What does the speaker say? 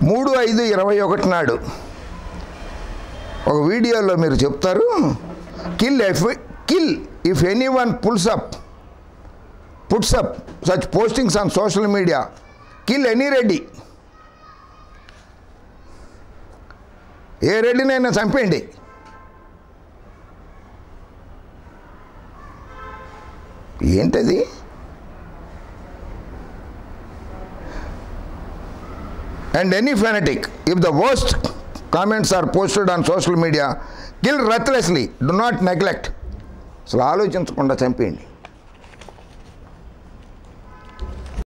మూడు ఐదు ఇరవై ఒకటి నాడు ఒక వీడియోలో మీరు చెప్తారు kill if kill if anyone pulls up puts up such postings on social media kill any Reddy ఏ రెడ్డినైనా చంపేయండి ఏంటది and any fanatic if the worst comments are posted on social media kill ruthlessly do not neglect అసలు ఆలోచించకుండా చంపేయండి